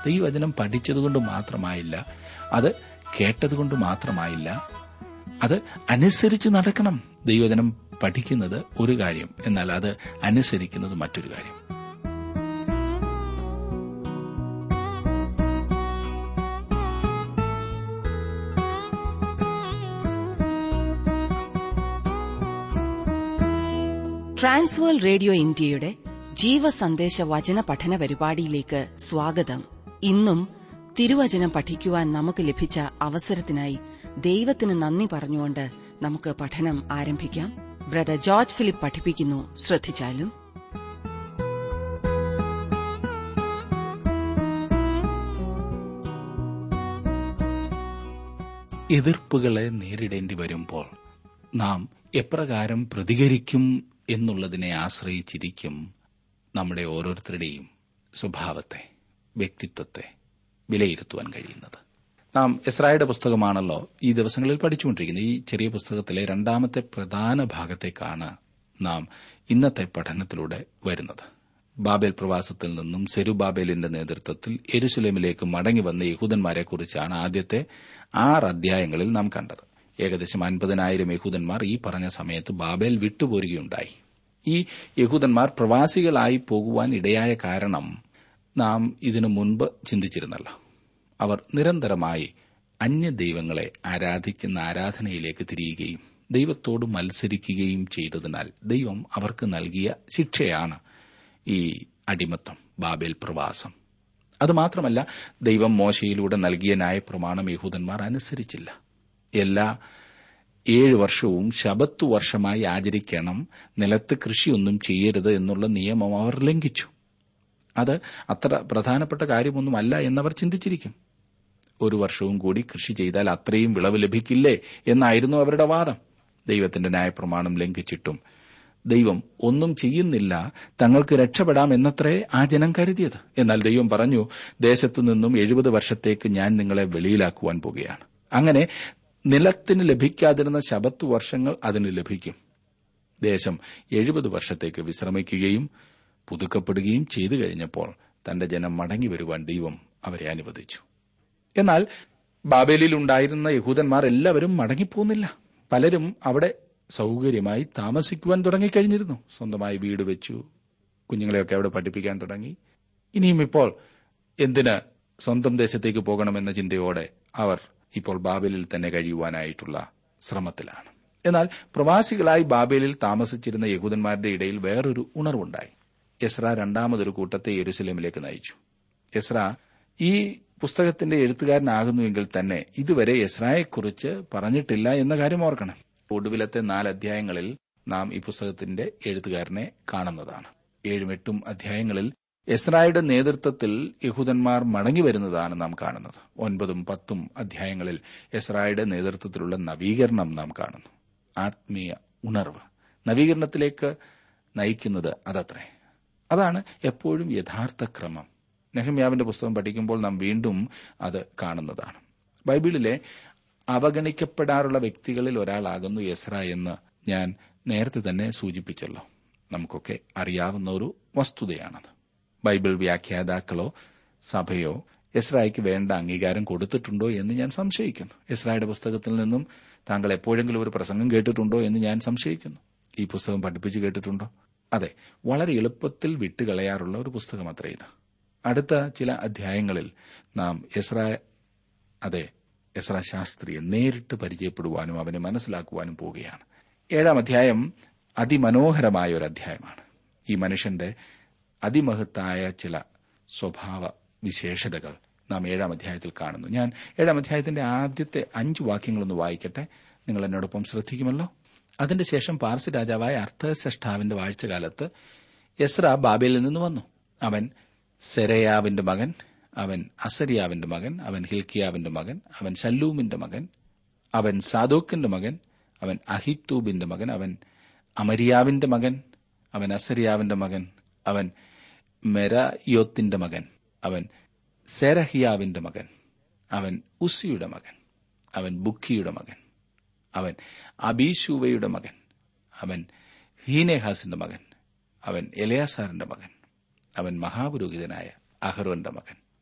ദൈവവചനം പഠിച്ചതുകൊണ്ട് മാത്രമായില്ല അത് കേട്ടതുകൊണ്ട് മാത്രമായില്ല അത് അനുസരിച്ച് നടക്കണം ദൈവവചനം പഠിക്കുന്നത് ഒരു കാര്യം എന്നാൽ അത് അനുസരിക്കുന്നത് മറ്റൊരു കാര്യം ട്രാൻസ്വേൾ റേഡിയോ ഇന്ത്യയുടെ ജീവസന്ദേശ വചന പഠന പരിപാടിയിലേക്ക് സ്വാഗതം ഇന്നും തിരുവചനം പഠിക്കുവാൻ നമുക്ക് ലഭിച്ച അവസരത്തിനായി ദൈവത്തിന് നന്ദി പറഞ്ഞുകൊണ്ട് നമുക്ക് പഠനം ആരംഭിക്കാം ബ്രദർ ജോർജ് ഫിലിപ്പ് പഠിപ്പിക്കുന്നു ശ്രദ്ധിച്ചാലും എതിർപ്പുകളെ നേരിടേണ്ടി വരുമ്പോൾ നാം എപ്രകാരം പ്രതികരിക്കും എന്നുള്ളതിനെ ആശ്രയിച്ചിരിക്കും നമ്മുടെ ഓരോരുത്തരുടെയും സ്വഭാവത്തെ വ്യക്തിത്വത്തെ വിലയിരുത്തുവാൻ കഴിയുന്നത് നാം എസ്രായുടെ പുസ്തകമാണല്ലോ ഈ ദിവസങ്ങളിൽ പഠിച്ചുകൊണ്ടിരിക്കുന്നത് ഈ ചെറിയ പുസ്തകത്തിലെ രണ്ടാമത്തെ പ്രധാന ഭാഗത്തേക്കാണ് നാം ഇന്നത്തെ പഠനത്തിലൂടെ വരുന്നത് ബാബേൽ പ്രവാസത്തിൽ നിന്നും സെരുബാബേലിന്റെ നേതൃത്വത്തിൽ എരുസലേമിലേക്ക് മടങ്ങി വന്ന യഹൂദന്മാരെക്കുറിച്ചാണ് ആദ്യത്തെ ആറ് അധ്യായങ്ങളിൽ നാം കണ്ടത് ഏകദേശം അൻപതിനായിരം യഹൂദന്മാർ ഈ പറഞ്ഞ സമയത്ത് ബാബേൽ വിട്ടുപോരുകയുണ്ടായി ഈ യഹൂദന്മാർ പ്രവാസികളായി പോകുവാൻ ഇടയായ കാരണം നാം ഇതിനു മുൻപ് ചിന്തിച്ചിരുന്നല്ലോ അവർ നിരന്തരമായി അന്യദൈവങ്ങളെ ആരാധിക്കുന്ന ആരാധനയിലേക്ക് തിരിയുകയും ദൈവത്തോട് മത്സരിക്കുകയും ചെയ്തതിനാൽ ദൈവം അവർക്ക് നൽകിയ ശിക്ഷയാണ് ഈ അടിമത്തം ബാബേൽ പ്രവാസം അതുമാത്രമല്ല ദൈവം മോശയിലൂടെ നൽകിയ ന്യായപ്രമാണം യഹൂദന്മാർ അനുസരിച്ചില്ല എല്ലാ ഏഴ് വർഷവും ശബത്തു വർഷമായി ആചരിക്കണം നിലത്ത് കൃഷിയൊന്നും ചെയ്യരുത് എന്നുള്ള നിയമം അവർ ലംഘിച്ചു അത് അത്ര പ്രധാനപ്പെട്ട കാര്യമൊന്നുമല്ല എന്നവർ ചിന്തിച്ചിരിക്കും ഒരു വർഷവും കൂടി കൃഷി ചെയ്താൽ അത്രയും വിളവ് ലഭിക്കില്ലേ എന്നായിരുന്നു അവരുടെ വാദം ദൈവത്തിന്റെ ന്യായപ്രമാണം ലംഘിച്ചിട്ടും ദൈവം ഒന്നും ചെയ്യുന്നില്ല തങ്ങൾക്ക് രക്ഷപ്പെടാം എന്നത്രേ ആ ജനം കരുതിയത് എന്നാൽ ദൈവം പറഞ്ഞു ദേശത്തു നിന്നും എഴുപത് വർഷത്തേക്ക് ഞാൻ നിങ്ങളെ വെളിയിലാക്കുവാൻ പോകുകയാണ് അങ്ങനെ നിലത്തിന് ലഭിക്കാതിരുന്ന ശബത്തു വർഷങ്ങൾ അതിന് ലഭിക്കും ദേശം എഴുപത് വർഷത്തേക്ക് വിശ്രമിക്കുകയും പുതുക്കപ്പെടുകയും ചെയ്തു കഴിഞ്ഞപ്പോൾ തന്റെ ജനം മടങ്ങി വരുവാൻ ദൈവം അവരെ അനുവദിച്ചു എന്നാൽ ബാബേലിൽ ഉണ്ടായിരുന്ന യഹൂദന്മാർ എല്ലാവരും മടങ്ങിപ്പോന്നില്ല പലരും അവിടെ സൗകര്യമായി താമസിക്കുവാൻ തുടങ്ങിക്കഴിഞ്ഞിരുന്നു സ്വന്തമായി വീട് വെച്ചു കുഞ്ഞുങ്ങളെയൊക്കെ അവിടെ പഠിപ്പിക്കാൻ തുടങ്ങി ഇനിയും ഇപ്പോൾ എന്തിന് സ്വന്തം ദേശത്തേക്ക് പോകണമെന്ന ചിന്തയോടെ അവർ ഇപ്പോൾ ബാബേലിൽ തന്നെ കഴിയുവാനായിട്ടുള്ള ശ്രമത്തിലാണ് എന്നാൽ പ്രവാസികളായി ബാബേലിൽ താമസിച്ചിരുന്ന യഹൂദന്മാരുടെ ഇടയിൽ വേറൊരു ഉണർവുണ്ടായി എസ്ര രണ്ടാമതൊരു കൂട്ടത്തെ യെരുസലേമിലേക്ക് നയിച്ചു എസ്ര ഈ പുസ്തകത്തിന്റെ എഴുത്തുകാരനാകുന്നുവെങ്കിൽ തന്നെ ഇതുവരെ എസ്രായെക്കുറിച്ച് പറഞ്ഞിട്ടില്ല എന്ന കാര്യം ഓർക്കണം ഒടുവിലത്തെ നാല് അധ്യായങ്ങളിൽ നാം ഈ പുസ്തകത്തിന്റെ എഴുത്തുകാരനെ കാണുന്നതാണ് ഏഴും എട്ടും അധ്യായങ്ങളിൽ എസ്രായുടെ നേതൃത്വത്തിൽ യഹൂദന്മാർ മടങ്ങി വരുന്നതാണ് നാം കാണുന്നത് ഒൻപതും പത്തും അധ്യായങ്ങളിൽ എസ്രായുടെ നേതൃത്വത്തിലുള്ള നവീകരണം നാം കാണുന്നു ആത്മീയ ഉണർവ് നവീകരണത്തിലേക്ക് നയിക്കുന്നത് അതത്രേ അതാണ് എപ്പോഴും യഥാർത്ഥ ക്രമം നെഹമ്യാവിന്റെ പുസ്തകം പഠിക്കുമ്പോൾ നാം വീണ്ടും അത് കാണുന്നതാണ് ബൈബിളിലെ അവഗണിക്കപ്പെടാറുള്ള വ്യക്തികളിൽ ഒരാളാകുന്നു യസ്ര എന്ന് ഞാൻ നേരത്തെ തന്നെ സൂചിപ്പിച്ചല്ലോ നമുക്കൊക്കെ അറിയാവുന്ന ഒരു വസ്തുതയാണത് ബൈബിൾ വ്യാഖ്യാതാക്കളോ സഭയോ എസ്രായ്ക്ക് വേണ്ട അംഗീകാരം കൊടുത്തിട്ടുണ്ടോ എന്ന് ഞാൻ സംശയിക്കുന്നു എസ്രായുടെ പുസ്തകത്തിൽ നിന്നും താങ്കൾ എപ്പോഴെങ്കിലും ഒരു പ്രസംഗം കേട്ടിട്ടുണ്ടോ എന്ന് ഞാൻ സംശയിക്കുന്നു ഈ പുസ്തകം പഠിപ്പിച്ചു കേട്ടിട്ടുണ്ടോ അതെ വളരെ എളുപ്പത്തിൽ വിട്ടുകളയാറുള്ള ഒരു പുസ്തകം അത്രേ ഇത് അടുത്ത ചില അധ്യായങ്ങളിൽ നാം എസ്ര അതെ എസ്ര ശാസ്ത്രിയെ നേരിട്ട് പരിചയപ്പെടുവാനും അവനെ മനസ്സിലാക്കുവാനും പോവുകയാണ് ഏഴാം അധ്യായം അതിമനോഹരമായ ഒരു അധ്യായമാണ് ഈ മനുഷ്യന്റെ അതിമഹത്തായ ചില സ്വഭാവ വിശേഷതകൾ നാം ഏഴാം അധ്യായത്തിൽ കാണുന്നു ഞാൻ ഏഴാം അധ്യായത്തിന്റെ ആദ്യത്തെ അഞ്ച് വാക്യങ്ങളൊന്ന് വായിക്കട്ടെ നിങ്ങൾ എന്നോടൊപ്പം ശ്രദ്ധിക്കുമല്ലോ അതിന്റെ ശേഷം പാർസി രാജാവായ അർത്ഥശ്രഷ്ടാവിന്റെ വാഴ്ചകാലത്ത് എസ്ര ബാബേലിൽ നിന്ന് വന്നു അവൻ സെരയാവിന്റെ മകൻ അവൻ അസരിയാവിന്റെ മകൻ അവൻ ഹിൽക്കിയാവിന്റെ മകൻ അവൻ ശല്ലൂമിന്റെ മകൻ അവൻ സാദോക്കിന്റെ മകൻ അവൻ അഹിത്തൂബിന്റെ മകൻ അവൻ അമരിയാവിന്റെ മകൻ അവൻ അസരിയാവിന്റെ മകൻ അവൻ മെരയോത്തിന്റെ മകൻ അവൻ സെരഹിയാവിന്റെ മകൻ അവൻ ഉസിയുടെ മകൻ അവൻ ബുക്കിയുടെ മകൻ അവൻ അബീശൂവയുടെ മകൻ അവൻ ഹീനേഹാസിന്റെ മകൻ അവൻ എലയാസാറിന്റെ മകൻ അവൻ മഹാപുരോഹിതനായ അഹ്റോന്റെ മകൻ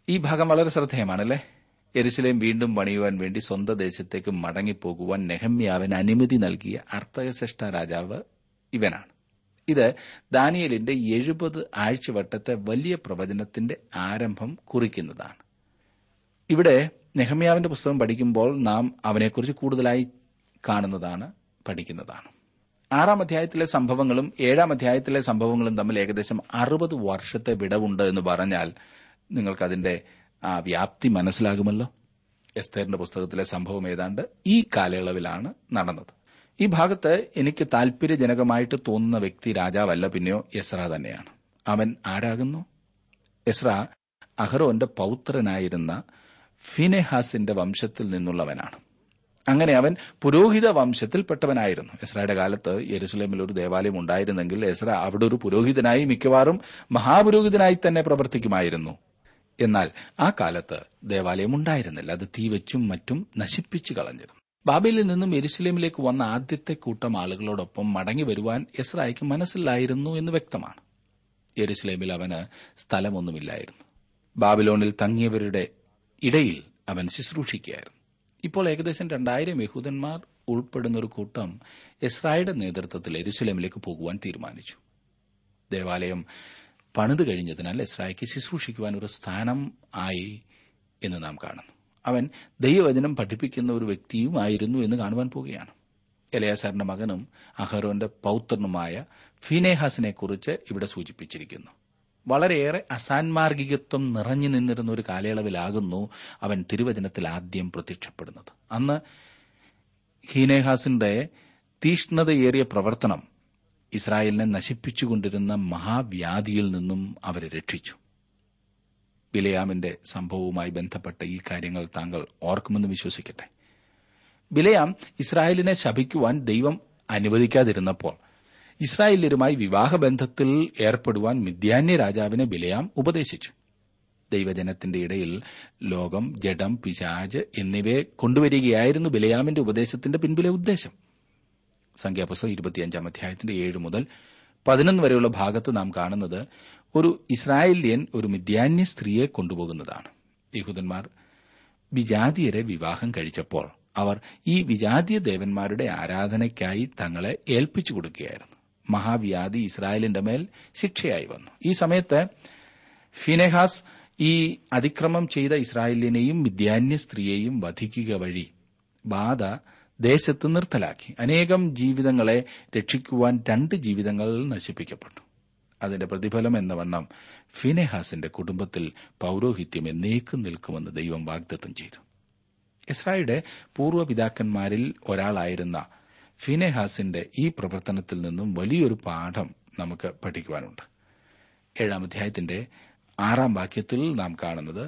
ഈ ഭാഗം വളരെ ശ്രദ്ധേയമാണല്ലേ എരുസലേം വീണ്ടും പണിയുവാൻ വേണ്ടി സ്വന്തം ദേശത്തേക്ക് മടങ്ങിപ്പോകുവാൻ നെഹമ്യാവിന് അനുമതി നൽകിയ അർത്ഥകശ്രഷ്ട രാജാവ് ഇവനാണ് ഇത് ദാനിയലിന്റെ എഴുപത് ആഴ്ചവട്ടത്തെ വലിയ പ്രവചനത്തിന്റെ ആരംഭം കുറിക്കുന്നതാണ് ഇവിടെ നെഹമ്യാവിന്റെ പുസ്തകം പഠിക്കുമ്പോൾ നാം അവനെക്കുറിച്ച് കൂടുതലായി കാണുന്നതാണ് പഠിക്കുന്നതാണ് ആറാം അധ്യായത്തിലെ സംഭവങ്ങളും ഏഴാം അധ്യായത്തിലെ സംഭവങ്ങളും തമ്മിൽ ഏകദേശം അറുപത് വർഷത്തെ വിടവുണ്ട് എന്ന് പറഞ്ഞാൽ നിങ്ങൾക്കതിന്റെ ആ വ്യാപ്തി മനസ്സിലാകുമല്ലോ എസ്തേറിന്റെ പുസ്തകത്തിലെ സംഭവം ഏതാണ്ട് ഈ കാലയളവിലാണ് നടന്നത് ഈ ഭാഗത്ത് എനിക്ക് താൽപര്യജനകമായിട്ട് തോന്നുന്ന വ്യക്തി രാജാവല്ല പിന്നെയോ യസ്ര തന്നെയാണ് അവൻ ആരാകുന്നു യസ്ര അഹ്റോന്റെ പൌത്രനായിരുന്ന ഫിനെഹാസിന്റെ വംശത്തിൽ നിന്നുള്ളവനാണ് അങ്ങനെ അവൻ പുരോഹിത വംശത്തിൽപ്പെട്ടവനായിരുന്നു എസ്രയുടെ കാലത്ത് യെരുസലേമിൽ ഒരു ദേവാലയം ഉണ്ടായിരുന്നെങ്കിൽ എസ്ര അവിടെ ഒരു പുരോഹിതനായി മിക്കവാറും മഹാപുരോഹിതനായി തന്നെ പ്രവർത്തിക്കുമായിരുന്നു എന്നാൽ ആ കാലത്ത് ദേവാലയം ഉണ്ടായിരുന്നില്ല അത് തീവച്ചും മറ്റും നശിപ്പിച്ചു കളഞ്ഞിരുന്നു ബാബയിലിൽ നിന്നും എരുസലേമിലേക്ക് വന്ന ആദ്യത്തെ കൂട്ടം ആളുകളോടൊപ്പം മടങ്ങി വരുവാൻ എസ്രായ്ക്ക് മനസ്സിലായിരുന്നു എന്ന് വ്യക്തമാണ് യെരുസലേമിൽ അവന് സ്ഥലമൊന്നുമില്ലായിരുന്നു ബാബിലോണിൽ തങ്ങിയവരുടെ ഇടയിൽ അവൻ ശുശ്രൂഷിക്കുകയായിരുന്നു ഇപ്പോൾ ഏകദേശം രണ്ടായിരം യഹൂദന്മാർ ഉൾപ്പെടുന്ന ഒരു കൂട്ടം എസ്രായുടെ നേതൃത്വത്തിൽ എരുസലേമിലേക്ക് പോകുവാൻ തീരുമാനിച്ചു ദേവാലയം പണിത് കഴിഞ്ഞതിനാൽ എസ്രായ്ക്ക് ശുശ്രൂഷിക്കുവാൻ ഒരു സ്ഥാനം ആയി എന്ന് നാം കാണുന്നു അവൻ ദൈവവചനം പഠിപ്പിക്കുന്ന ഒരു വ്യക്തിയുമായിരുന്നു എന്ന് കാണുവാൻ പോവുകയാണ് എലയാസാറിന്റെ മകനും അഹരോന്റെ പൌത്രനുമായ ഫിനേഹാസിനെ കുറിച്ച് ഇവിടെ സൂചിപ്പിച്ചിരിക്കുന്നു വളരെയേറെ അസാൻമാർഗികത്വം നിറഞ്ഞു നിന്നിരുന്ന ഒരു കാലയളവിലാകുന്നു അവൻ തിരുവചനത്തിൽ ആദ്യം പ്രത്യക്ഷപ്പെടുന്നത് അന്ന് ഹീനേഹാസിന്റെ തീഷ്ണതയേറിയ പ്രവർത്തനം ഇസ്രായേലിനെ നശിപ്പിച്ചുകൊണ്ടിരുന്ന മഹാവ്യാധിയിൽ നിന്നും അവരെ രക്ഷിച്ചു ബിലയാമിന്റെ സംഭവവുമായി ബന്ധപ്പെട്ട ഈ കാര്യങ്ങൾ താങ്കൾ ഓർക്കുമെന്ന് വിശ്വസിക്കട്ടെ ബിലയാം ഇസ്രായേലിനെ ശപിക്കുവാൻ ദൈവം അനുവദിക്കാതിരുന്നപ്പോൾ ഇസ്രായേല്യരുമായി വിവാഹബന്ധത്തിൽ ഏർപ്പെടുവാൻ മിഥ്യാന്യ രാജാവിനെ ബിലയാം ഉപദേശിച്ചു ദൈവജനത്തിന്റെ ഇടയിൽ ലോകം ജഡം പിശാജ് എന്നിവയെ കൊണ്ടുവരികയായിരുന്നു ബിലയാമിന്റെ ഉപദേശത്തിന്റെ പിൻപിലെ ഉദ്ദേശം സംഖ്യാപുസ്തകം ഇരുപത്തിയഞ്ചാം അധ്യായത്തിന്റെ ഏഴ് മുതൽ പതിനൊന്ന് വരെയുള്ള ഭാഗത്ത് നാം കാണുന്നത് ഒരു ഇസ്രായേല്യൻ ഒരു മിഥ്യാന്യ സ്ത്രീയെ കൊണ്ടുപോകുന്നതാണ് യഹൂദന്മാർ വിജാതിയരെ വിവാഹം കഴിച്ചപ്പോൾ അവർ ഈ വിജാതീയ ദേവന്മാരുടെ ആരാധനയ്ക്കായി തങ്ങളെ ഏൽപ്പിച്ചു കൊടുക്കുകയായിരുന്നു മഹാവ്യാധി ഇസ്രായേലിന്റെ മേൽ ശിക്ഷയായി വന്നു ഈ സമയത്ത് ഫിനെഹാസ് ഈ അതിക്രമം ചെയ്ത ഇസ്രായേലിനെയും മിഥ്യാന്യ സ്ത്രീയെയും വധിക്കുക വഴി ബാധ ദേശത്ത് നിർത്തലാക്കി അനേകം ജീവിതങ്ങളെ രക്ഷിക്കുവാൻ രണ്ട് ജീവിതങ്ങൾ നശിപ്പിക്കപ്പെട്ടു അതിന്റെ പ്രതിഫലം എന്ന വണ്ണം ഫിനെഹാസിന്റെ കുടുംബത്തിൽ പൌരോഹിത്യം എന്നേക്കും നിൽക്കുമെന്ന് ദൈവം വാഗ്ദത്തം ചെയ്തു ഇസ്രായേലിന്റെ പൂർവ്വപിതാക്കന്മാരിൽ ഒരാളായിരുന്ന ഫിനെഹാസിന്റെ ഈ പ്രവർത്തനത്തിൽ നിന്നും വലിയൊരു പാഠം നമുക്ക് പഠിക്കുവാനുണ്ട് ഏഴാം അധ്യായത്തിന്റെ ആറാം വാക്യത്തിൽ നാം കാണുന്നത്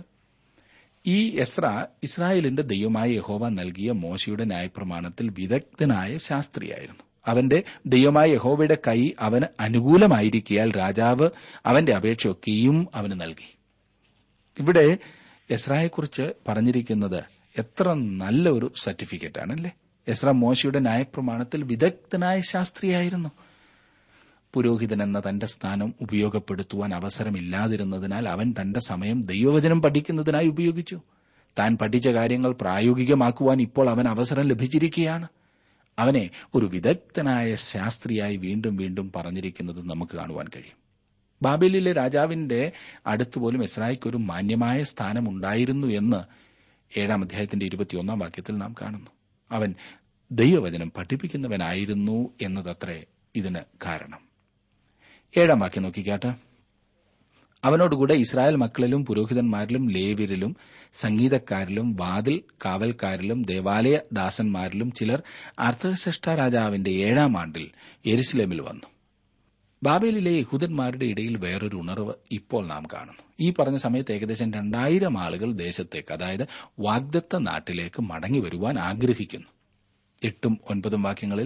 ഈ എസ്ര ഇസ്രായേലിന്റെ ദൈവമായ യഹോവ നൽകിയ മോശയുടെ ന്യായപ്രമാണത്തിൽ വിദഗ്ധനായ ശാസ്ത്രിയായിരുന്നു അവന്റെ ദൈവമായ യഹോവയുടെ കൈ അവന് അനുകൂലമായിരിക്കിയാൽ രാജാവ് അവന്റെ അപേക്ഷയൊക്കെയും അവന് നൽകി ഇവിടെ എസ്രായെക്കുറിച്ച് പറഞ്ഞിരിക്കുന്നത് എത്ര നല്ല ഒരു സർട്ടിഫിക്കറ്റ് ആണല്ലേ എസ്ര മോശയുടെ ന്യായപ്രമാണത്തിൽ വിദഗ്ധനായ ശാസ്ത്രിയായിരുന്നു പുരോഹിതൻ എന്ന തന്റെ സ്ഥാനം ഉപയോഗപ്പെടുത്തുവാൻ അവസരമില്ലാതിരുന്നതിനാൽ അവൻ തന്റെ സമയം ദൈവവചനം പഠിക്കുന്നതിനായി ഉപയോഗിച്ചു താൻ പഠിച്ച കാര്യങ്ങൾ പ്രായോഗികമാക്കുവാൻ ഇപ്പോൾ അവൻ അവസരം ലഭിച്ചിരിക്കുകയാണ് അവനെ ഒരു വിദഗ്ധനായ ശാസ്ത്രിയായി വീണ്ടും വീണ്ടും പറഞ്ഞിരിക്കുന്നത് നമുക്ക് കാണുവാൻ കഴിയും ബാബേലിലെ രാജാവിന്റെ അടുത്തുപോലും എസ്രായിക്ക് ഒരു മാന്യമായ സ്ഥാനം ഉണ്ടായിരുന്നു എന്ന് ഏഴാം അധ്യായത്തിന്റെ ഇരുപത്തിയൊന്നാം വാക്യത്തിൽ നാം കാണുന്നു അവൻ ദൈവവചനം പഠിപ്പിക്കുന്നവനായിരുന്നു എന്നതത്രേ ഇതിന് കാരണം ഏഴാം വാക്യം നോക്കിക്കാട്ടെ അവനോടുകൂടെ ഇസ്രായേൽ മക്കളിലും പുരോഹിതന്മാരിലും ലേവ്യരിലും സംഗീതക്കാരിലും വാതിൽ കാവൽക്കാരിലും ദേവാലയ ദാസന്മാരിലും ചിലർ അർത്ഥശ്രേഷ്ഠ രാജാവിന്റെ ഏഴാം ആണ്ടിൽ എരുസലേമിൽ വന്നു ബാബേലിലെ യഹൂദന്മാരുടെ ഇടയിൽ വേറൊരു ഉണർവ് ഇപ്പോൾ നാം കാണുന്നു ഈ പറഞ്ഞ സമയത്ത് ഏകദേശം രണ്ടായിരം ആളുകൾ ദേശത്തേക്ക് അതായത് വാഗ്ദത്ത നാട്ടിലേക്ക് മടങ്ങി വരുവാൻ ആഗ്രഹിക്കുന്നു എട്ടും ഒൻപതും വാക്യങ്ങളിൽ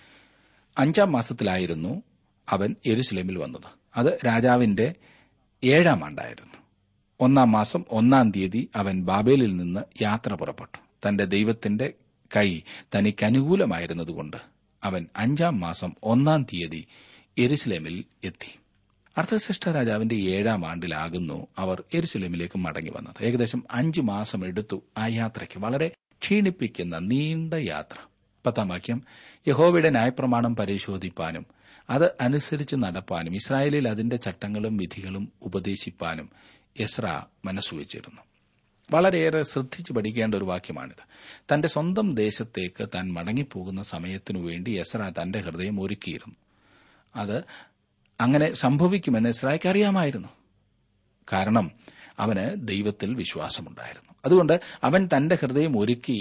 അഞ്ചാം മാസത്തിലായിരുന്നു അവൻ യെരുസലേമിൽ വന്നത് അത് രാജാവിന്റെ ഏഴാം ആണ്ടായിരുന്നു ഒന്നാം മാസം ഒന്നാം തീയതി അവൻ ബാബേലിൽ നിന്ന് യാത്ര പുറപ്പെട്ടു തന്റെ ദൈവത്തിന്റെ കൈ തനിക്ക് അനുകൂലമായിരുന്നതുകൊണ്ട് അവൻ അഞ്ചാം മാസം ഒന്നാം തീയതി എരുസലേമിൽ എത്തി അർത്ഥശ്രേഷ്ഠ രാജാവിന്റെ ഏഴാം ആണ്ടിലാകുന്നു അവർ എരുസലേമിലേക്ക് മടങ്ങി വന്നത് ഏകദേശം അഞ്ചു മാസം എടുത്തു ആ യാത്രയ്ക്ക് വളരെ ക്ഷീണിപ്പിക്കുന്ന നീണ്ട യാത്ര പത്താം വാക്യം യഹോവയുടെ ന്യായപ്രമാണം പരിശോധിപ്പാനും അത് അനുസരിച്ച് നടപ്പാനും ഇസ്രായേലിൽ അതിന്റെ ചട്ടങ്ങളും വിധികളും ഉപദേശിപ്പാനും എസ്ര മനസ്സുവെച്ചിരുന്നു വളരെയേറെ ശ്രദ്ധിച്ചു പഠിക്കേണ്ട ഒരു വാക്യമാണിത് തന്റെ സ്വന്തം ദേശത്തേക്ക് താൻ മടങ്ങിപ്പോകുന്ന സമയത്തിനു വേണ്ടി എസ്ര തന്റെ ഹൃദയം ഒരുക്കിയിരുന്നു അത് അങ്ങനെ സംഭവിക്കുമെന്ന് ഇസ്രായേക്ക് അറിയാമായിരുന്നു കാരണം അവന് ദൈവത്തിൽ വിശ്വാസമുണ്ടായിരുന്നു അതുകൊണ്ട് അവൻ തന്റെ ഹൃദയം ഒരുക്കി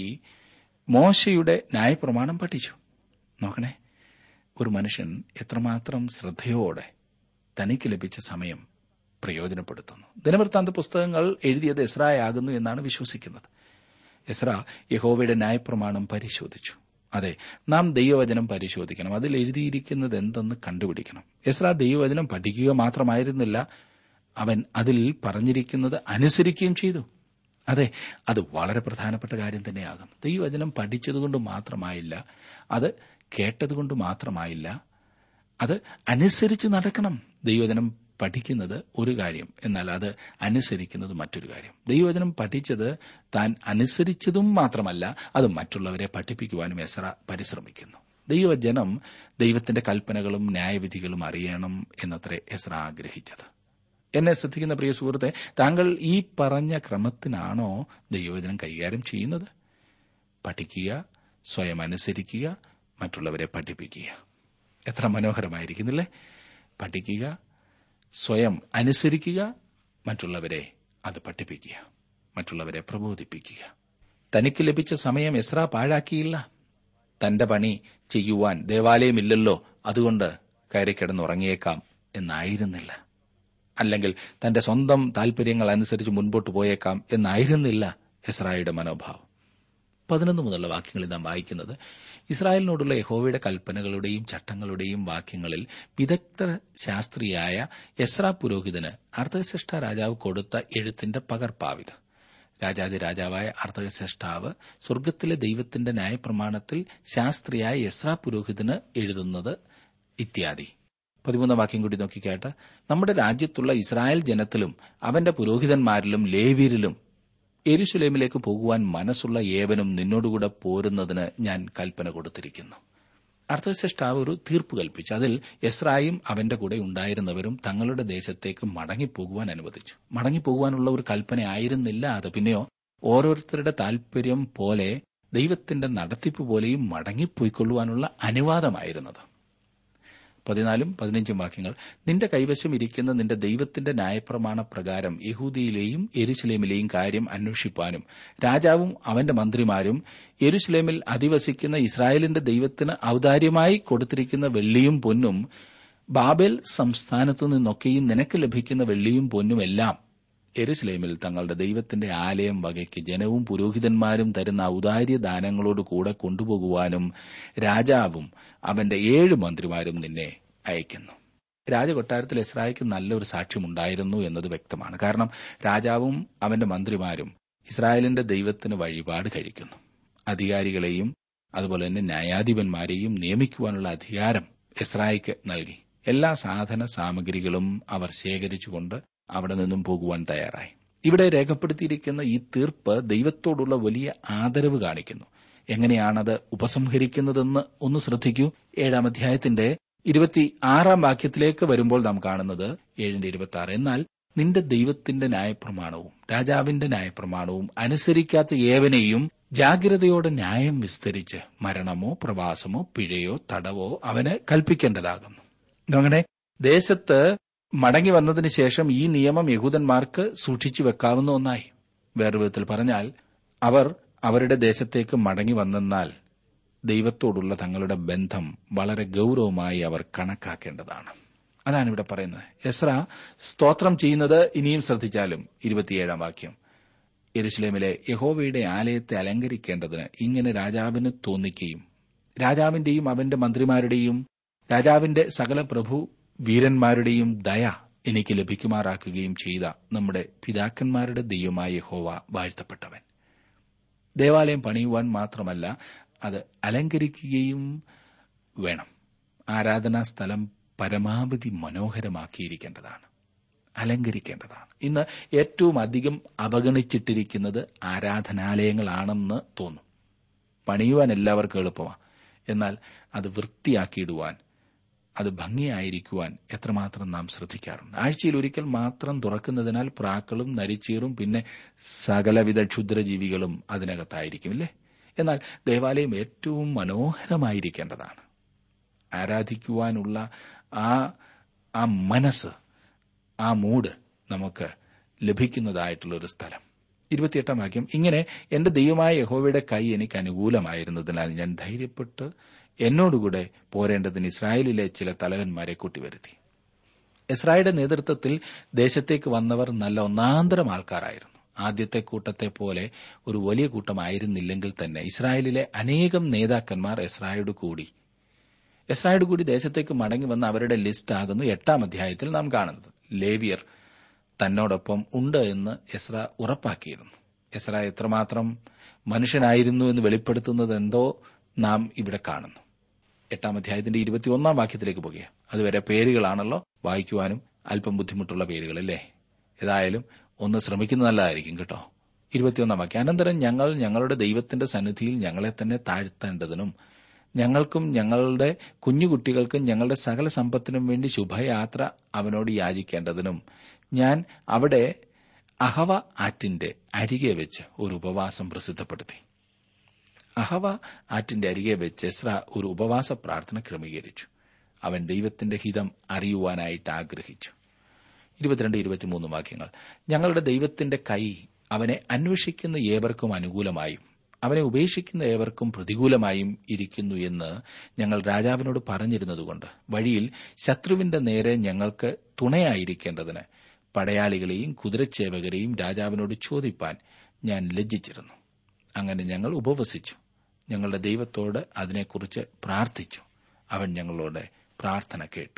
മോശയുടെ ന്യായപ്രമാണം പഠിച്ചു നോക്കണേ ഒരു മനുഷ്യൻ എത്രമാത്രം ശ്രദ്ധയോടെ തനിക്ക് ലഭിച്ച സമയം പ്രയോജനപ്പെടുത്തുന്നു ദിനവൃത്താന്ത പുസ്തകങ്ങൾ എഴുതിയത് എസ്രായാകുന്നു എന്നാണ് വിശ്വസിക്കുന്നത് എസ്ര യഹോവയുടെ ന്യായപ്രമാണം പരിശോധിച്ചു അതെ നാം ദൈവവചനം പരിശോധിക്കണം അതിൽ എഴുതിയിരിക്കുന്നത് എന്തെന്ന് കണ്ടുപിടിക്കണം എസ്ര ദൈവവചനം പഠിക്കുക മാത്രമായിരുന്നില്ല അവൻ അതിൽ പറഞ്ഞിരിക്കുന്നത് അനുസരിക്കുകയും ചെയ്തു അതെ അത് വളരെ പ്രധാനപ്പെട്ട കാര്യം തന്നെയാകും ദൈവവചനം പഠിച്ചതുകൊണ്ട് മാത്രമായില്ല അത് കേട്ടതുകൊണ്ട് മാത്രമായില്ല അത് അനുസരിച്ച് നടക്കണം ദൈവവചനം പഠിക്കുന്നത് ഒരു കാര്യം എന്നാൽ അത് അനുസരിക്കുന്നത് മറ്റൊരു കാര്യം ദൈവവചനം പഠിച്ചത് താൻ അനുസരിച്ചതും മാത്രമല്ല അത് മറ്റുള്ളവരെ പഠിപ്പിക്കുവാനും എസ്ര പരിശ്രമിക്കുന്നു ദൈവജനം ദൈവത്തിന്റെ കൽപ്പനകളും ന്യായവിധികളും അറിയണം എന്നത്രേ എസ്ര ആഗ്രഹിച്ചത് എന്നെ ശ്രദ്ധിക്കുന്ന പ്രിയ സുഹൃത്തെ താങ്കൾ ഈ പറഞ്ഞ ക്രമത്തിനാണോ ദൈവവചനം കൈകാര്യം ചെയ്യുന്നത് പഠിക്കുക സ്വയം അനുസരിക്കുക മറ്റുള്ളവരെ പഠിപ്പിക്കുക എത്ര മനോഹരമായിരിക്കുന്നില്ലേ പഠിക്കുക സ്വയം അനുസരിക്കുക മറ്റുള്ളവരെ അത് പഠിപ്പിക്കുക മറ്റുള്ളവരെ പ്രബോധിപ്പിക്കുക തനിക്ക് ലഭിച്ച സമയം എസ്ര പാഴാക്കിയില്ല തന്റെ പണി ചെയ്യുവാൻ ദേവാലയമില്ലല്ലോ അതുകൊണ്ട് കയറി കിടന്നുറങ്ങിയേക്കാം എന്നായിരുന്നില്ല അല്ലെങ്കിൽ തന്റെ സ്വന്തം താൽപര്യങ്ങൾ അനുസരിച്ച് മുൻപോട്ട് പോയേക്കാം എന്നായിരുന്നില്ല എസ്രായുടെ മനോഭാവം പതിനൊന്ന് മുതലുള്ള വാക്യങ്ങളിൽ നാം വായിക്കുന്നത് ഇസ്രായേലിനോടുള്ള യഹോവയുടെ കൽപ്പനകളുടെയും ചട്ടങ്ങളുടെയും വാക്യങ്ങളിൽ വിദഗ്ധ ശാസ്ത്രിയായ എസ്ര പുരോഹിതന് അർദ്ധശ്രേഷ്ഠ രാജാവ് കൊടുത്ത എഴുത്തിന്റെ പകർപ്പാവിത് രാജാതി രാജാവായ അർദ്ധശ്രേഷ്ഠാവ് സ്വർഗത്തിലെ ദൈവത്തിന്റെ ന്യായപ്രമാണത്തിൽ ശാസ്ത്രിയായ എസ്ര പുരോഹിതന് എഴുതുന്നത് ഇത്യാദി പതിമൂന്നാം വാക്യം കൂടി നോക്കിക്കേട്ട് നമ്മുടെ രാജ്യത്തുള്ള ഇസ്രായേൽ ജനത്തിലും അവന്റെ പുരോഹിതന്മാരിലും ലേവ്യരിലും എരുശലേമിലേക്ക് പോകുവാൻ മനസ്സുള്ള ഏവനും നിന്നോടുകൂടെ പോരുന്നതിന് ഞാൻ കൽപ്പന കൊടുത്തിരിക്കുന്നു അർത്ഥശ്രേഷ്ഠാവ് ഒരു തീർപ്പ് കൽപ്പിച്ചു അതിൽ എസ്രായും അവന്റെ കൂടെ ഉണ്ടായിരുന്നവരും തങ്ങളുടെ ദേശത്തേക്ക് മടങ്ങിപ്പോകുവാൻ അനുവദിച്ചു മടങ്ങിപ്പോകുവാനുള്ള ഒരു കൽപ്പന ആയിരുന്നില്ല അത് പിന്നെയോ ഓരോരുത്തരുടെ താൽപര്യം പോലെ ദൈവത്തിന്റെ നടത്തിപ്പ് പോലെയും മടങ്ങിപ്പോയിക്കൊള്ളുവാനുള്ള അനുവാദമായിരുന്നത് പതിനാലും പതിനഞ്ചും വാക്യങ്ങൾ നിന്റെ കൈവശം ഇരിക്കുന്ന നിന്റെ ദൈവത്തിന്റെ ന്യായപ്രമാണ പ്രകാരം യഹൂദിയിലെയും എരുസലേമിലെയും കാര്യം അന്വേഷിപ്പാനും രാജാവും അവന്റെ മന്ത്രിമാരും എരുസലേമിൽ അധിവസിക്കുന്ന ഇസ്രായേലിന്റെ ദൈവത്തിന് ഔദാര്യമായി കൊടുത്തിരിക്കുന്ന വെള്ളിയും പൊന്നും ബാബേൽ സംസ്ഥാനത്തു നിന്നൊക്കെയും നിനക്ക് ലഭിക്കുന്ന വെള്ളിയും പൊന്നും എല്ലാം എരുസലേമിൽ തങ്ങളുടെ ദൈവത്തിന്റെ ആലയം വകയ്ക്ക് ജനവും പുരോഹിതന്മാരും തരുന്ന ഔദാര്യ ദാനങ്ങളോട് കൂടെ കൊണ്ടുപോകുവാനും രാജാവും അവന്റെ ഏഴ് മന്ത്രിമാരും നിന്നെ അയക്കുന്നു രാജകൊട്ടാരത്തിൽ ഇസ്രായേക്ക് നല്ലൊരു സാക്ഷ്യമുണ്ടായിരുന്നു എന്നത് വ്യക്തമാണ് കാരണം രാജാവും അവന്റെ മന്ത്രിമാരും ഇസ്രായേലിന്റെ ദൈവത്തിന് വഴിപാട് കഴിക്കുന്നു അധികാരികളെയും അതുപോലെ തന്നെ ന്യായാധിപന്മാരെയും നിയമിക്കുവാനുള്ള അധികാരം ഇസ്രായേക്ക് നൽകി എല്ലാ സാധന സാമഗ്രികളും അവർ ശേഖരിച്ചുകൊണ്ട് അവിടെ നിന്നും പോകുവാൻ തയ്യാറായി ഇവിടെ രേഖപ്പെടുത്തിയിരിക്കുന്ന ഈ തീർപ്പ് ദൈവത്തോടുള്ള വലിയ ആദരവ് കാണിക്കുന്നു എങ്ങനെയാണത് ഉപസംഹരിക്കുന്നതെന്ന് ഒന്ന് ശ്രദ്ധിക്കൂ ഏഴാം അധ്യായത്തിന്റെ ഇരുപത്തി ആറാം വാക്യത്തിലേക്ക് വരുമ്പോൾ നാം കാണുന്നത് ഏഴിന്റെ ഇരുപത്തി ആറ് എന്നാൽ നിന്റെ ദൈവത്തിന്റെ ന്യായപ്രമാണവും രാജാവിന്റെ ന്യായപ്രമാണവും അനുസരിക്കാത്ത ഏവനെയും ജാഗ്രതയോടെ ന്യായം വിസ്തരിച്ച് മരണമോ പ്രവാസമോ പിഴയോ തടവോ അവന് കൽപ്പിക്കേണ്ടതാകുന്നു അങ്ങനെ ദേശത്ത് മടങ്ങി വന്നതിന് ശേഷം ഈ നിയമം യഹൂദന്മാർക്ക് സൂക്ഷിച്ചു വെക്കാവുന്ന ഒന്നായി വേറെ വിധത്തിൽ പറഞ്ഞാൽ അവർ അവരുടെ ദേശത്തേക്ക് മടങ്ങി വന്നെന്നാൽ ദൈവത്തോടുള്ള തങ്ങളുടെ ബന്ധം വളരെ ഗൌരവമായി അവർ കണക്കാക്കേണ്ടതാണ് അതാണ് ഇവിടെ പറയുന്നത് എസ്ര സ്തോത്രം ചെയ്യുന്നത് ഇനിയും ശ്രദ്ധിച്ചാലും ഇരുപത്തിയേഴാം വാക്യം എരുസലേമിലെ യഹോവയുടെ ആലയത്തെ അലങ്കരിക്കേണ്ടതിന് ഇങ്ങനെ രാജാവിന് തോന്നിക്കുകയും രാജാവിന്റെയും അവന്റെ മന്ത്രിമാരുടെയും രാജാവിന്റെ സകല പ്രഭു വീരന്മാരുടെയും ദയ എനിക്ക് ലഭിക്കുമാറാക്കുകയും ചെയ്ത നമ്മുടെ പിതാക്കന്മാരുടെ ദൈവമായ യഹോവ വാഴ്ത്തപ്പെട്ടവൻ ദേവാലയം പണിയുവാൻ മാത്രമല്ല അത് അലങ്കരിക്കുകയും വേണം ആരാധനാ സ്ഥലം പരമാവധി മനോഹരമാക്കിയിരിക്കേണ്ടതാണ് അലങ്കരിക്കേണ്ടതാണ് ഇന്ന് ഏറ്റവും അധികം അവഗണിച്ചിട്ടിരിക്കുന്നത് ആരാധനാലയങ്ങളാണെന്ന് തോന്നും പണിയുവാൻ എല്ലാവർക്കും എളുപ്പമാണ് എന്നാൽ അത് വൃത്തിയാക്കിയിടുവാൻ അത് ഭംഗിയായിരിക്കുവാൻ എത്രമാത്രം നാം ശ്രദ്ധിക്കാറുണ്ട് ആഴ്ചയിൽ ഒരിക്കൽ മാത്രം തുറക്കുന്നതിനാൽ പ്രാക്കളും നരിച്ചീറും പിന്നെ സകലവിധ ക്ഷുദ്രജീവികളും അതിനകത്തായിരിക്കും ഇല്ലേ എന്നാൽ ദേവാലയം ഏറ്റവും മനോഹരമായിരിക്കേണ്ടതാണ് ആരാധിക്കുവാനുള്ള ആ ആ മനസ്സ് ആ മൂഡ് നമുക്ക് ലഭിക്കുന്നതായിട്ടുള്ള ഒരു സ്ഥലം ഇരുപത്തിയെട്ടാം വാക്യം ഇങ്ങനെ എന്റെ ദൈവമായ യഹോവയുടെ കൈ എനിക്ക് അനുകൂലമായിരുന്നതിനാൽ ഞാൻ ധൈര്യപ്പെട്ട് എന്നോടുകൂടെ പോരേണ്ടതിന് ഇസ്രായേലിലെ ചില തലവന്മാരെ കൂട്ടിവരുത്തി ഇസ്രായേലിന്റെ നേതൃത്വത്തിൽ ദേശത്തേക്ക് വന്നവർ നല്ല ഒന്നാന്തരം ആൾക്കാരായിരുന്നു ആദ്യത്തെ കൂട്ടത്തെ പോലെ ഒരു വലിയ കൂട്ടമായിരുന്നില്ലെങ്കിൽ തന്നെ ഇസ്രായേലിലെ അനേകം നേതാക്കന്മാർ എസ്രായോട് കൂടി എസ്രായോട് കൂടി ദേശത്തേക്ക് മടങ്ങി വന്ന അവരുടെ ലിസ്റ്റ് ആകുന്നു എട്ടാം അധ്യായത്തിൽ നാം കാണുന്നത് ലേവിയർ തന്നോടൊപ്പം ഉണ്ട് എന്ന് എസ്ര ഉറപ്പാക്കിയിരുന്നു എസ്ര എത്രമാത്രം മനുഷ്യനായിരുന്നു എന്ന് വെളിപ്പെടുത്തുന്നത് എന്തോ നാം ഇവിടെ കാണുന്നു എട്ടാം അധ്യായത്തിന്റെ ഇരുപത്തിയൊന്നാം വാക്യത്തിലേക്ക് പോകുക അതുവരെ പേരുകളാണല്ലോ വായിക്കുവാനും അല്പം ബുദ്ധിമുട്ടുള്ള പേരുകളല്ലേ ഏതായാലും ഒന്ന് ശ്രമിക്കുന്നത് നല്ലതായിരിക്കും കേട്ടോ ഇരുപത്തിയൊന്നാം വാക്യം അനന്തരം ഞങ്ങൾ ഞങ്ങളുടെ ദൈവത്തിന്റെ സന്നിധിയിൽ ഞങ്ങളെ തന്നെ താഴ്ത്തേണ്ടതിനും ഞങ്ങൾക്കും ഞങ്ങളുടെ കുഞ്ഞുകുട്ടികൾക്കും ഞങ്ങളുടെ സകല സമ്പത്തിനും വേണ്ടി ശുഭയാത്ര അവനോട് യാചിക്കേണ്ടതിനും ഞാൻ അവിടെ അഹവ ആറ്റിന്റെ അരികെ വെച്ച് ഒരു ഉപവാസം പ്രസിദ്ധപ്പെടുത്തി അഹവ ആറ്റിന്റെ അരികെ വെച്ച് എസ്ര ഒരു ഉപവാസ പ്രാർത്ഥന ക്രമീകരിച്ചു അവൻ ദൈവത്തിന്റെ ഹിതം അറിയുവാനായിട്ട് ആഗ്രഹിച്ചു ഇരുപത്തിരണ്ട് ഇരുപത്തിമൂന്ന് വാക്യങ്ങൾ ഞങ്ങളുടെ ദൈവത്തിന്റെ കൈ അവനെ അന്വേഷിക്കുന്ന ഏവർക്കും അനുകൂലമായും അവനെ ഉപേക്ഷിക്കുന്ന ഏവർക്കും പ്രതികൂലമായും ഇരിക്കുന്നു എന്ന് ഞങ്ങൾ രാജാവിനോട് പറഞ്ഞിരുന്നതുകൊണ്ട് വഴിയിൽ ശത്രുവിന്റെ നേരെ ഞങ്ങൾക്ക് തുണയായിരിക്കേണ്ടതിന് പടയാളികളെയും കുതിരച്ചേവകരെയും രാജാവിനോട് ചോദിപ്പാൻ ഞാൻ ലജ്ജിച്ചിരുന്നു അങ്ങനെ ഞങ്ങൾ ഉപവസിച്ചു ഞങ്ങളുടെ ദൈവത്തോട് അതിനെക്കുറിച്ച് പ്രാർത്ഥിച്ചു അവൻ ഞങ്ങളോട് പ്രാർത്ഥന കേട്ടു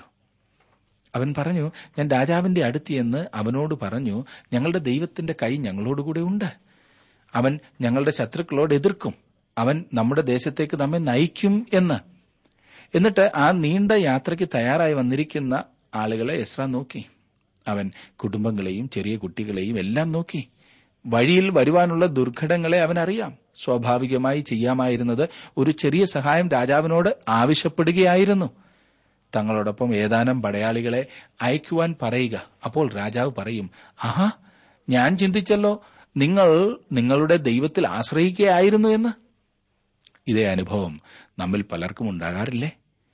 അവൻ പറഞ്ഞു ഞാൻ രാജാവിന്റെ അടുത്തിയെന്ന് അവനോട് പറഞ്ഞു ഞങ്ങളുടെ ദൈവത്തിന്റെ കൈ ഞങ്ങളോടുകൂടെ ഉണ്ട് അവൻ ഞങ്ങളുടെ ശത്രുക്കളോട് എതിർക്കും അവൻ നമ്മുടെ ദേശത്തേക്ക് നമ്മെ നയിക്കും എന്ന് എന്നിട്ട് ആ നീണ്ട യാത്രയ്ക്ക് തയ്യാറായി വന്നിരിക്കുന്ന ആളുകളെ എസ്ര നോക്കി അവൻ കുടുംബങ്ങളെയും ചെറിയ കുട്ടികളെയും എല്ലാം നോക്കി വഴിയിൽ വരുവാനുള്ള ദുർഘടങ്ങളെ അവൻ അറിയാം സ്വാഭാവികമായി ചെയ്യാമായിരുന്നത് ഒരു ചെറിയ സഹായം രാജാവിനോട് ആവശ്യപ്പെടുകയായിരുന്നു തങ്ങളോടൊപ്പം ഏതാനും പടയാളികളെ അയക്കുവാൻ പറയുക അപ്പോൾ രാജാവ് പറയും ആഹാ ഞാൻ ചിന്തിച്ചല്ലോ നിങ്ങൾ നിങ്ങളുടെ ദൈവത്തിൽ ആശ്രയിക്കുകയായിരുന്നു എന്ന് ഇതേ അനുഭവം നമ്മിൽ പലർക്കും ഉണ്ടാകാറില്ലേ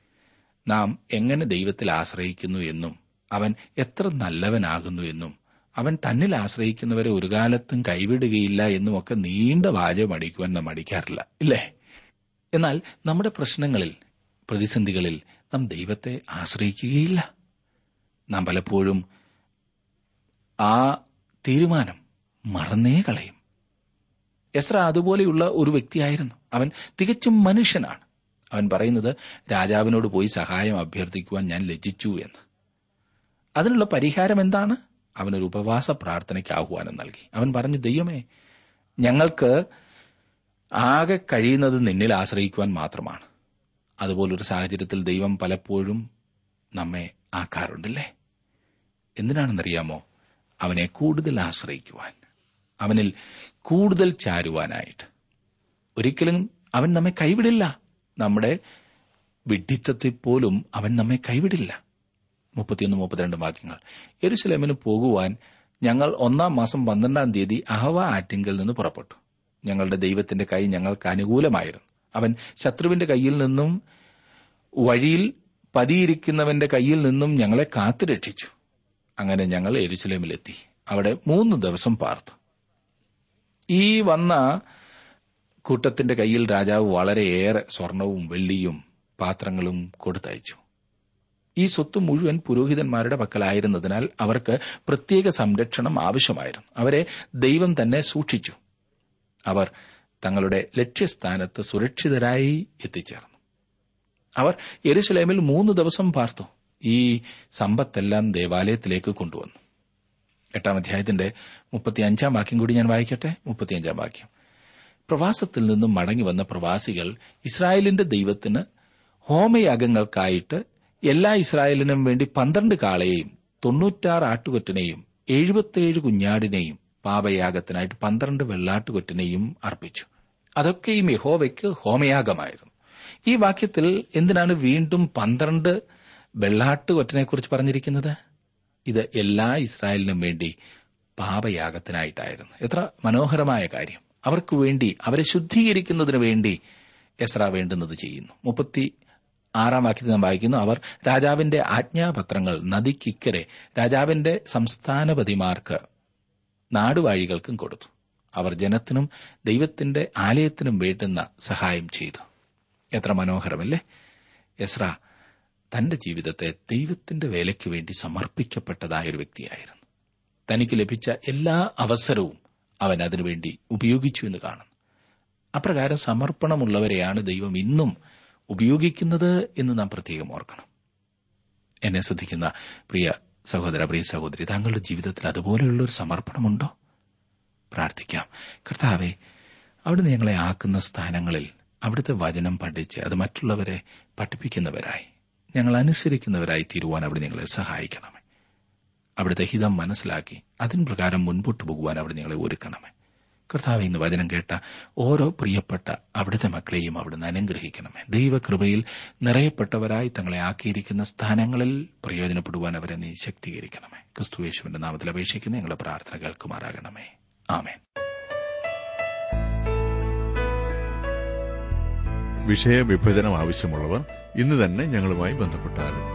നാം എങ്ങനെ ദൈവത്തിൽ ആശ്രയിക്കുന്നു എന്നും അവൻ എത്ര നല്ലവനാകുന്നു എന്നും അവൻ തന്നിൽ ആശ്രയിക്കുന്നവരെ ഒരു കാലത്തും കൈവിടുകയില്ല എന്നും ഒക്കെ നീണ്ട വാചകം അടിക്കുവാൻ നാം അടിക്കാറില്ല ഇല്ലേ എന്നാൽ നമ്മുടെ പ്രശ്നങ്ങളിൽ പ്രതിസന്ധികളിൽ നാം ദൈവത്തെ ആശ്രയിക്കുകയില്ല നാം പലപ്പോഴും ആ തീരുമാനം മറന്നേ കളയും എസ്ര അതുപോലെയുള്ള ഒരു വ്യക്തിയായിരുന്നു അവൻ തികച്ചും മനുഷ്യനാണ് അവൻ പറയുന്നത് രാജാവിനോട് പോയി സഹായം അഭ്യർത്ഥിക്കുവാൻ ഞാൻ ലജ്ജിച്ചു എന്ന് അതിനുള്ള പരിഹാരം എന്താണ് അവനൊരു ഉപവാസ പ്രാർത്ഥനയ്ക്ക് ആഹ്വാനം നൽകി അവൻ പറഞ്ഞു ദൈവമേ ഞങ്ങൾക്ക് ആകെ കഴിയുന്നത് നിന്നിൽ ആശ്രയിക്കുവാൻ മാത്രമാണ് അതുപോലൊരു സാഹചര്യത്തിൽ ദൈവം പലപ്പോഴും നമ്മെ ആക്കാറുണ്ടല്ലേ എന്തിനാണെന്നറിയാമോ അവനെ കൂടുതൽ ആശ്രയിക്കുവാൻ അവനിൽ കൂടുതൽ ചാരുവാനായിട്ട് ഒരിക്കലും അവൻ നമ്മെ കൈവിടില്ല നമ്മുടെ വിഡ്ഢിത്തത്തിൽ പോലും അവൻ നമ്മെ കൈവിടില്ല മുപ്പത്തിയൊന്ന് മുപ്പത്തിരണ്ട് വാക്യങ്ങൾ എരുസലേമിന് പോകുവാൻ ഞങ്ങൾ ഒന്നാം മാസം പന്ത്രണ്ടാം തീയതി അഹവ ആറ്റിങ്കൽ നിന്ന് പുറപ്പെട്ടു ഞങ്ങളുടെ ദൈവത്തിന്റെ കൈ ഞങ്ങൾക്ക് അനുകൂലമായിരുന്നു അവൻ ശത്രുവിന്റെ കയ്യിൽ നിന്നും വഴിയിൽ പതിയിരിക്കുന്നവന്റെ കയ്യിൽ നിന്നും ഞങ്ങളെ കാത്തുരക്ഷിച്ചു അങ്ങനെ ഞങ്ങൾ എരുസലേമിലെത്തി അവിടെ മൂന്ന് ദിവസം പാർത്തു ഈ വന്ന കൂട്ടത്തിന്റെ കയ്യിൽ രാജാവ് വളരെയേറെ സ്വർണവും വെള്ളിയും പാത്രങ്ങളും കൊടുത്തയച്ചു ഈ സ്വത്ത് മുഴുവൻ പുരോഹിതന്മാരുടെ പക്കലായിരുന്നതിനാൽ അവർക്ക് പ്രത്യേക സംരക്ഷണം ആവശ്യമായിരുന്നു അവരെ ദൈവം തന്നെ സൂക്ഷിച്ചു അവർ തങ്ങളുടെ ലക്ഷ്യസ്ഥാനത്ത് സുരക്ഷിതരായി എത്തിച്ചേർന്നു അവർ യെരുസലേമിൽ മൂന്ന് ദിവസം പാർത്തു ഈ സമ്പത്തെല്ലാം ദേവാലയത്തിലേക്ക് കൊണ്ടുവന്നു എട്ടാം അധ്യായത്തിന്റെ മുപ്പത്തിയഞ്ചാം വാക്യം കൂടി ഞാൻ വായിക്കട്ടെ മുപ്പത്തിയഞ്ചാം വാക്യം പ്രവാസത്തിൽ നിന്നും മടങ്ങി വന്ന പ്രവാസികൾ ഇസ്രായേലിന്റെ ദൈവത്തിന് ഹോമയാഗങ്ങൾക്കായിട്ട് എല്ലാ ഇസ്രായേലിനും വേണ്ടി പന്ത്രണ്ട് കാളയെയും തൊണ്ണൂറ്റാറ് ആട്ടുകൊറ്റനെയും എഴുപത്തിയേഴ് കുഞ്ഞാടിനെയും പാപയാഗത്തിനായിട്ട് പന്ത്രണ്ട് വെള്ളാട്ടുകൊറ്റനെയും അർപ്പിച്ചു അതൊക്കെയും യഹോവയ്ക്ക് ഹോമയാഗമായിരുന്നു ഈ വാക്യത്തിൽ എന്തിനാണ് വീണ്ടും പന്ത്രണ്ട് വെള്ളാട്ടുകൊറ്റനെക്കുറിച്ച് പറഞ്ഞിരിക്കുന്നത് ഇത് എല്ലാ ഇസ്രായേലിനും വേണ്ടി പാപയാഗത്തിനായിട്ടായിരുന്നു എത്ര മനോഹരമായ കാര്യം അവർക്ക് വേണ്ടി അവരെ ശുദ്ധീകരിക്കുന്നതിന് വേണ്ടി എസ്ര വേണ്ടുന്നത് ചെയ്യുന്നു മുപ്പത്തി ആറാം വാക്യത്തിൽ നാം വായിക്കുന്നു അവർ രാജാവിന്റെ ആജ്ഞാപത്രങ്ങൾ നദിക്കിക്കരെ രാജാവിന്റെ സംസ്ഥാനപതിമാർക്ക് നാടുവാഴികൾക്കും കൊടുത്തു അവർ ജനത്തിനും ദൈവത്തിന്റെ ആലയത്തിനും വേണ്ടുന്ന സഹായം ചെയ്തു എത്ര മനോഹരമല്ലേ എസ്ര തന്റെ ജീവിതത്തെ ദൈവത്തിന്റെ വേലയ്ക്ക് വേണ്ടി സമർപ്പിക്കപ്പെട്ടതായ ഒരു വ്യക്തിയായിരുന്നു തനിക്ക് ലഭിച്ച എല്ലാ അവസരവും അവൻ അതിനുവേണ്ടി ഉപയോഗിച്ചു എന്ന് കാണുന്നു അപ്രകാരം സമർപ്പണമുള്ളവരെയാണ് ദൈവം ഇന്നും ഉപയോഗിക്കുന്നത് എന്ന് നാം പ്രത്യേകം ഓർക്കണം എന്നെ ശ്രദ്ധിക്കുന്ന പ്രിയ സഹോദര പ്രിയ സഹോദരി താങ്കളുടെ ജീവിതത്തിൽ അതുപോലെയുള്ള ഒരു സമർപ്പണമുണ്ടോ പ്രാർത്ഥിക്കാം കർത്താവെ അവിടുന്ന് ഞങ്ങളെ ആക്കുന്ന സ്ഥാനങ്ങളിൽ അവിടുത്തെ വചനം പഠിച്ച് അത് മറ്റുള്ളവരെ പഠിപ്പിക്കുന്നവരായി ഞങ്ങൾ അനുസരിക്കുന്നവരായി തീരുവാൻ അവിടെ ഞങ്ങളെ സഹായിക്കണമേ അവിടുത്തെ ഹിതം മനസ്സിലാക്കി അതിന് പ്രകാരം മുൻപോട്ട് പോകുവാൻ അവിടെ ഞങ്ങളെ ഒരുക്കണമേ കർത്താവ് ഇന്ന് വചനം കേട്ട ഓരോ പ്രിയപ്പെട്ട അവിടുത്തെ മക്കളെയും അവിടുന്ന് അനുഗ്രഹിക്കണമേ ദൈവകൃപയിൽ നിറയപ്പെട്ടവരായി തങ്ങളെ ആക്കിയിരിക്കുന്ന സ്ഥാനങ്ങളിൽ പ്രയോജനപ്പെടുവാൻ അവരെ നീ ശക്തീകരിക്കണമേ ക്രിസ്തുവേശുവിന്റെ നാമത്തിൽ അപേക്ഷിക്കുന്ന ഞങ്ങളുടെ പ്രാർത്ഥന കേൾക്കുമാറാകണമേ ആമേൻ വിഷയവിഭജനം ആവശ്യമുള്ളവർ ഇന്ന് തന്നെ ഞങ്ങളുമായി ബന്ധപ്പെട്ടാലും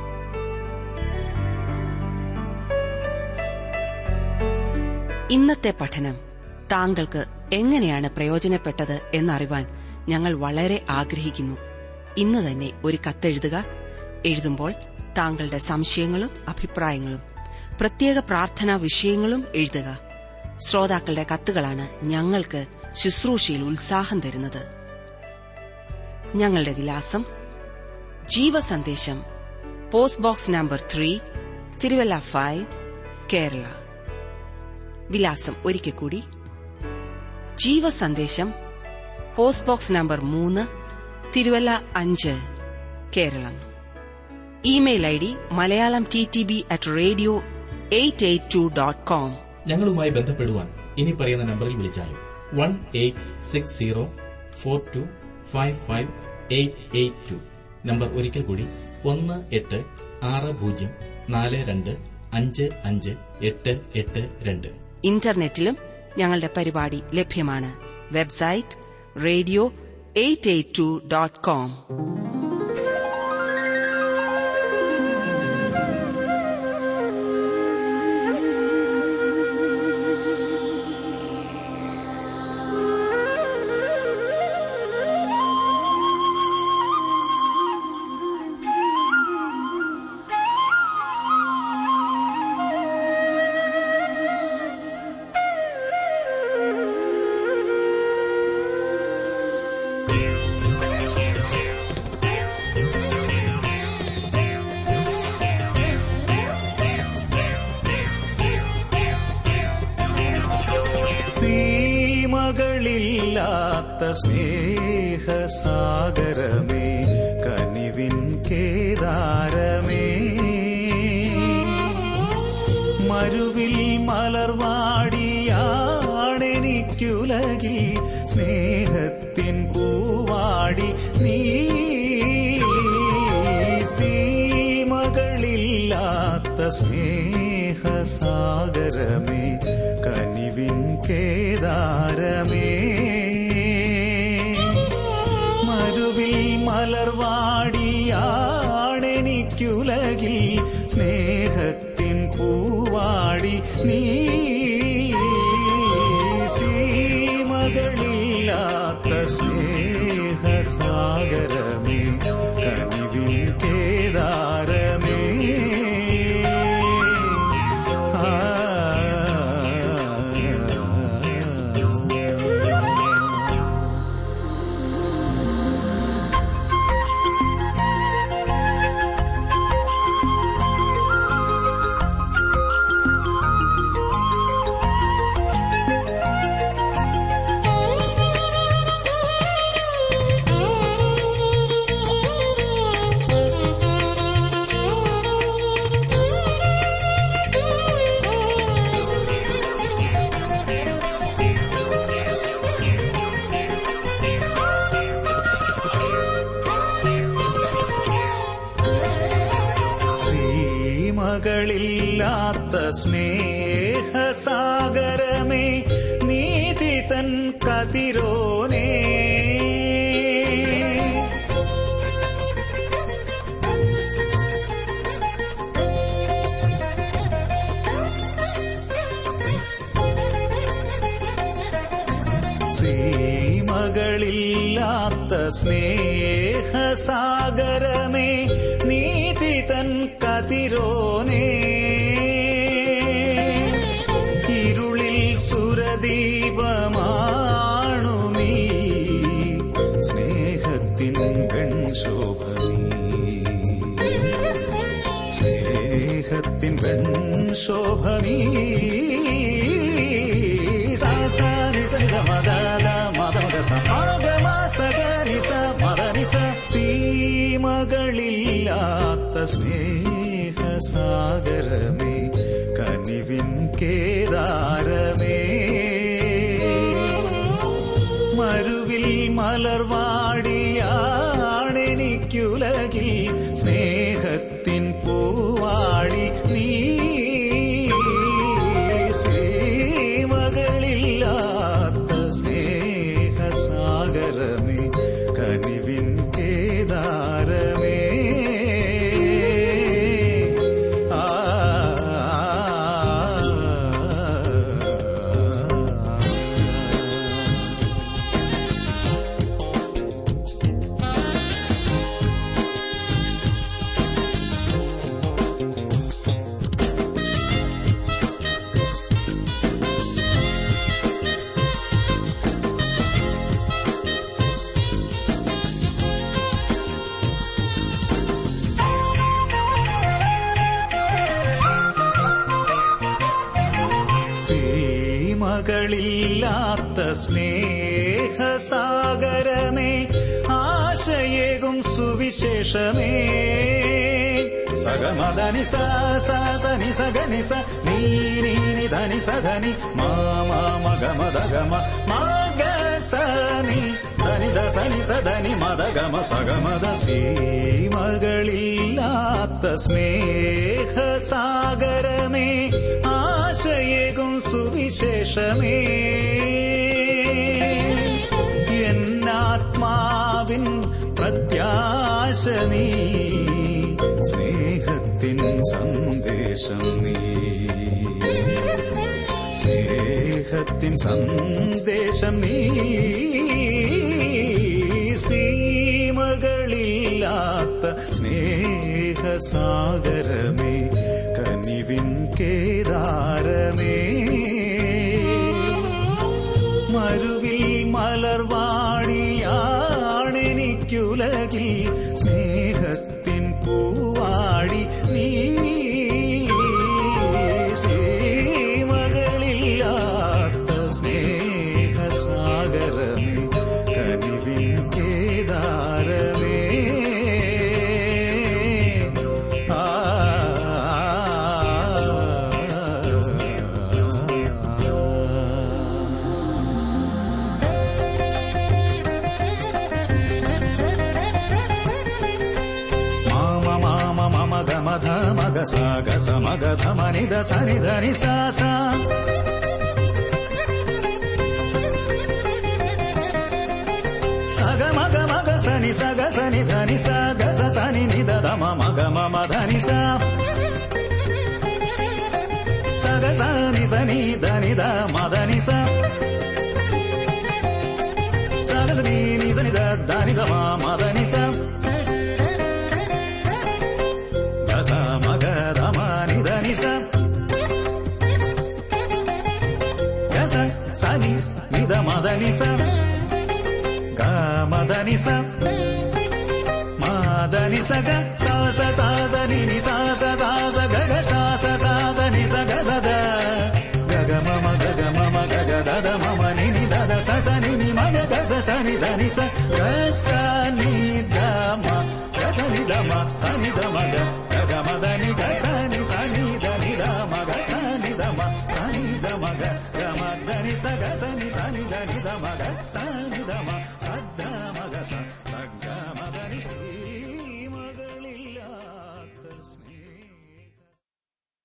ഇന്നത്തെ പഠനം താങ്കൾക്ക് എങ്ങനെയാണ് പ്രയോജനപ്പെട്ടത് എന്നറിവാൻ ഞങ്ങൾ വളരെ ആഗ്രഹിക്കുന്നു ഇന്ന് തന്നെ ഒരു കത്തെഴുതുക എഴുതുമ്പോൾ താങ്കളുടെ സംശയങ്ങളും അഭിപ്രായങ്ങളും പ്രത്യേക പ്രാർത്ഥനാ വിഷയങ്ങളും എഴുതുക ശ്രോതാക്കളുടെ കത്തുകളാണ് ഞങ്ങൾക്ക് ശുശ്രൂഷയിൽ ഉത്സാഹം തരുന്നത് ഞങ്ങളുടെ വിലാസം Jeevasandesham post box number three Thiruvalla five Kerala വിലാസം ഒരിക്കൽ കൂടി ജീവസന്ദേശം പോസ്റ്റ് ബോക്സ് നമ്പർ മൂന്ന് തിരുവല്ല അഞ്ച് Keralam email I D Malayalam T T B at radio eight eight two dot com ഞങ്ങളുമായി ബന്ധപ്പെടുവാൻ ഇനി പറയുന്ന നമ്പറിൽ വിളിച്ചാലും one eight six zero four two five five eight eight two number ഒരിക്കൽ കൂടി ഒന്ന് എട്ട് ആറ് പൂജ്യം നാല് രണ്ട് അഞ്ച് അഞ്ച് എട്ട് എട്ട് രണ്ട് ഇന്റർനെറ്റിലും ഞങ്ങളുടെ പരിപാടി ലഭ്യമാണ് website radio eight eight two dot com സീമകളില്ലാത്ത സ്നേഹസാഗരമേ കനിവിൻ കേദാരമേ മരുവിൽ മലർവാടിയാണെനിക്കുലകിൽ സ്നേഹത്തിൻ പൂവാടി നീ സീമകളില്ലാത്ത സ്നേഹസാഗരമേ കനിവിൻ കേദാരമേ മരുവിൽ മലർവാടിയാണെനിക്കുലകിൽ സ്നേഹത്തിൻ പൂവാടി നീ സീമകളില്ലാത്ത സ്നേഹസാഗരമേ കനിവിൻ കേദാരമേ ആ Thank you. സീമകളില്ലാത്ത സ്നേഹസാഗരമേ നീതി തൻ കതിരോനേ സീമകളില്ലാത്ത സ്നേഹസാഗരമേ നീതി തൻ കതിരോനേ ഇരുളിൽ സുരദീപമാണു നീ സ്നേഹത്തിൻ വെൺശോഭനീ സ്നേഹത്തിൻ വെൺശോഭനീ സാസാനി സനിത മദാദ മദമദ സമാഗമ സഗനിസ മദനിസ സീമകളില്ലാത്ത സ്നേഹസാഗരമേ കനിവിൻ കേദാരമേ മരുവിൽ മലർവാടിയാണെനിക്കുലകിൽ സ്നേഹത്തിൻ പൂവാടി നീ സീമകളില്ലാത്ത സ്നേഹസാഗരമേ കനിവിൻ കേദാരമേ ആ സീമകളില്ലാത്ത സ്നേഹസാഗരമേ ആശയേകും സുവിശേഷമേ സഗമദനി സനി സഗനി സ നീ നീ നി ധനി സധനി മാമ മഗമദ ഗമ മഗ സനി ധനി ദ സനി സധനി മദ ഗമ സഗമദ സീമകളില്ലാത്ത സ്നേഹസാഗരമേ ആശയേകും സുവിശേഷമേ എന്നാത്മാവിൻ പ്രത്യാശ നീ സ്നേഹത്തിൻ സന്ദേശം നീ സ്നേഹത്തിൻ സന്ദേശം നീ സീമകളില്ലാത്ത സ്നേഹസാഗരമേ കനിവിൻ കേദാരമേ മരുവിൽ മലർവാടിയാണെനിക്കുലകിൽ സ്നേഹത്തിൻ പൂവാടി നീ സീമകളില്ലാത്ത സ്നേഹസാഗരമേ കനിവിൻ കേദാരമേ ആ మామ మామ మమ గమ ధ మగ స గ స మగ ధ మని ద స ని ధ ని సా సా సగ మగ మగ స ని స గ స ని ధ ని స గ స స ని ని ద ధ మ మగ మమ ధ ని స సగ స ని స ని ధ ని ద మ ధ ని స సగ ని ని స ని ద ధ ని ద మ మ ధ ని స గస మగ రమ నిద నిస గస సని నిద మద నిస గ మద నిస మద నిస గ సా స సా ద ని ని సా స సా స గ గ సా స సా ద ని స గ ద ద గ గ మ మ గ గ మ మ గ గ ద ద మ మ ని ని ద ద స స ని ని మ గ గ స స ని ద ని స గ స ని ద మ గ స ని ద మ స ని ద మ గ గ గ మ ద ని గ స ని స ని ద ని ద మ గ స ని ద మ స ని ద మ గ గ మ ద ని స గ స ని స ని ద ని ద మ గ స ని ద మ స ద మ గ స స గ మ ద